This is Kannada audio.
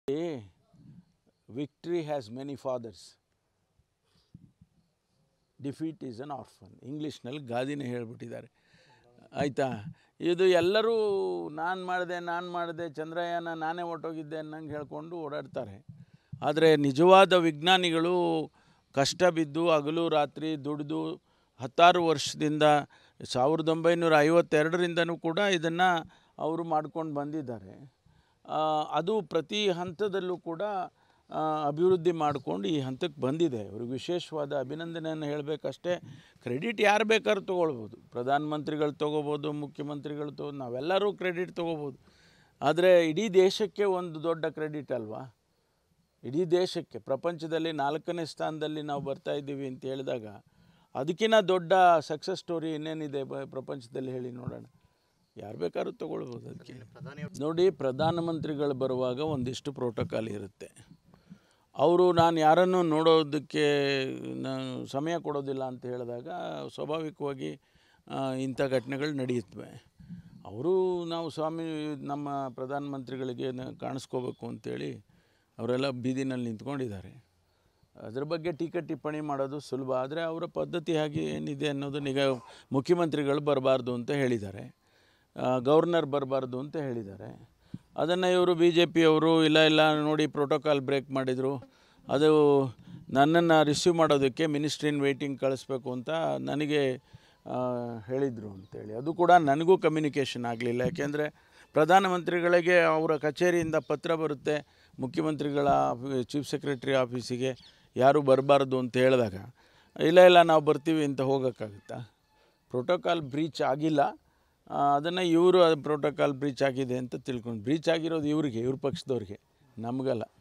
victory has many fathers defeat is an orphan ಇಂಗ್ಲೀಷ್ನಲ್ಲಿ ಗಾದಿನೇ ಹೇಳ್ಬಿಟ್ಟಿದ್ದಾರೆ ಆಯಿತಾ ಇದು ಎಲ್ಲರೂ ನಾನು ಮಾಡಿದೆ ನಾನು ಮಾಡಿದೆ ಚಂದ್ರಯಾನ ನಾನೇ ಹೊರ್ಟೋಗಿದ್ದೆ ಅನ್ನಂಗೆ ಹೇಳ್ಕೊಂಡು ಓಡಾಡ್ತಾರೆ ಆದರೆ ನಿಜವಾದ ವಿಜ್ಞಾನಿಗಳು ಕಷ್ಟ ಬಿದ್ದು ಹಗಲು ರಾತ್ರಿ ದುಡಿದು ಹತ್ತಾರು ವರ್ಷದಿಂದ ಸಾವಿರದ ಒಂಬೈನೂರ ಐವತ್ತೆರಡರಿಂದನೂ ಕೂಡ ಇದನ್ನು ಅವರು ಮಾಡ್ಕೊಂಡು ಬಂದಿದ್ದಾರೆ ಆ, ಅದು ಪ್ರತಿ ಹಂತದಲ್ಲೂ ಕೂಡ ಆ, ಅಭಿವೃದ್ಧಿ ಮಾಡಿಕೊಂಡು ಈ ಹಂತಕ್ಕೆ ಬಂದಿದೆ ಅವ್ರಿಗೆ ವಿಶೇಷವಾದ ಅಭಿನಂದನೆಯನ್ನು ಹೇಳಬೇಕಷ್ಟೇ ಕ್ರೆಡಿಟ್ ಯಾರು ಬೇಕಾದ್ರೂ ತೊಗೊಳ್ಬೋದು ಪ್ರಧಾನಮಂತ್ರಿಗಳು ತೊಗೋಬೋದು ಮುಖ್ಯಮಂತ್ರಿಗಳು ತಗೋ ನಾವೆಲ್ಲರೂ ಕ್ರೆಡಿಟ್ ತೊಗೋಬೋದು ಆದರೆ ಇಡೀ ದೇಶಕ್ಕೆ ಒಂದು ದೊಡ್ಡ ಕ್ರೆಡಿಟ್ ಅಲ್ವಾ ಇಡೀ ದೇಶಕ್ಕೆ ಪ್ರಪಂಚದಲ್ಲಿ ನಾಲ್ಕನೇ ಸ್ಥಾನದಲ್ಲಿ ನಾವು ಬರ್ತಾ ಇದ್ದೀವಿ ಅಂತ ಹೇಳಿದಾಗ ಅದಕ್ಕಿಂತ ದೊಡ್ಡ ಸಕ್ಸಸ್ ಸ್ಟೋರಿ ಇನ್ನೇನಿದೆ ಬ- ಪ್ರಪಂಚದಲ್ಲಿ ಹೇಳಿ ನೋಡೋಣ ಯಾರು ಬೇಕಾದ್ರೂ ತೊಗೊಳ್ಬೋದು ಅದಕ್ಕೆ ನೋಡಿ ಪ್ರಧಾನಮಂತ್ರಿಗಳು ಬರುವಾಗ ಒಂದಿಷ್ಟು ಪ್ರೋಟೋಕಾಲ್ ಇರುತ್ತೆ ಅವರು ನಾನು ಯಾರನ್ನು ನೋಡೋದಕ್ಕೆ ನಾನು ಸಮಯ ಕೊಡೋದಿಲ್ಲ ಅಂತ ಹೇಳಿದಾಗ ಸ್ವಾಭಾವಿಕವಾಗಿ ಆ, ಇಂಥ ಘಟನೆಗಳು ನಡೆಯುತ್ತವೆ ಅವರು ನಾವು ಸ್ವಾಮಿ ನಮ್ಮ ಪ್ರಧಾನಮಂತ್ರಿಗಳಿಗೆ ನ- ಕಾಣಿಸ್ಕೋಬೇಕು ಅಂತೇಳಿ ಅವರೆಲ್ಲ ಬೀದಿನಲ್ಲಿ ನಿಂತ್ಕೊಂಡಿದ್ದಾರೆ ಅದ್ರ ಬಗ್ಗೆ ಟೀಕೆ ಟಿಪ್ಪಣಿ ಮಾಡೋದು ಸುಲಭ ಆದರೆ ಅವರ ಪದ್ಧತಿ ಹಾಗೆ ಏನಿದೆ ಅನ್ನೋದನ್ನ ಈಗ ಮುಖ್ಯಮಂತ್ರಿಗಳು ಬರಬಾರ್ದು ಅಂತ ಹೇಳಿದ್ದಾರೆ ಆ, ಗವರ್ನರ್ ಬರಬಾರ್ದು ಅಂತ ಹೇಳಿದ್ದಾರೆ ಅದನ್ನು ಇವರು ಬಿ ಜೆ ಪಿಯವರು ಇಲ್ಲ ಇಲ್ಲ ನೋಡಿ ಪ್ರೋಟೋಕಾಲ್ ಬ್ರೇಕ್ ಮಾಡಿದರು ಅದು ನನ್ನನ್ನು ರಿಸೀವ್ ಮಾಡೋದಕ್ಕೆ ಮಿನಿಸ್ಟ್ರಿ ಇನ್ ವೆಯ್ಟಿಂಗ್ ಕಳಿಸ್ಬೇಕು ಅಂತ ನನಗೆ ಆ, ಹೇಳಿದರು ಅಂತೇಳಿ ಅದು ಕೂಡ ನನಗೂ ಕಮ್ಯುನಿಕೇಷನ್ ಆಗಲಿಲ್ಲ ಯಾಕೆಂದರೆ ಪ್ರಧಾನಮಂತ್ರಿಗಳಿಗೆ ಅವರ ಕಚೇರಿಯಿಂದ ಪತ್ರ ಬರುತ್ತೆ ಮುಖ್ಯಮಂತ್ರಿಗಳ ಚೀಫ್ ಸೆಕ್ರೆಟರಿ ಆಫೀಸಿಗೆ ಯಾರೂ ಬರಬಾರ್ದು ಅಂತ ಹೇಳಿದಾಗ ಇಲ್ಲ ಇಲ್ಲ ನಾವು ಬರ್ತೀವಿ ಅಂತ ಹೋಗೋಕ್ಕಾಗುತ್ತಾ ಪ್ರೋಟೋಕಾಲ್ ಬ್ರೀಚ್ ಆಗಿಲ್ಲ ಅದನ್ನು ಇವರು ಅದು ಪ್ರೋಟೋಕಾಲ್ ಬ್ರೀಚ್ ಆಗಿದೆ ಅಂತ ತಿಳ್ಕೊಂಡು ಬ್ರೀಚ್ ಆಗಿರೋದು ಇವ್ರಿಗೆ ಇವ್ರ ಪಕ್ಷದವ್ರಿಗೆ ನಮಗಲ್ಲ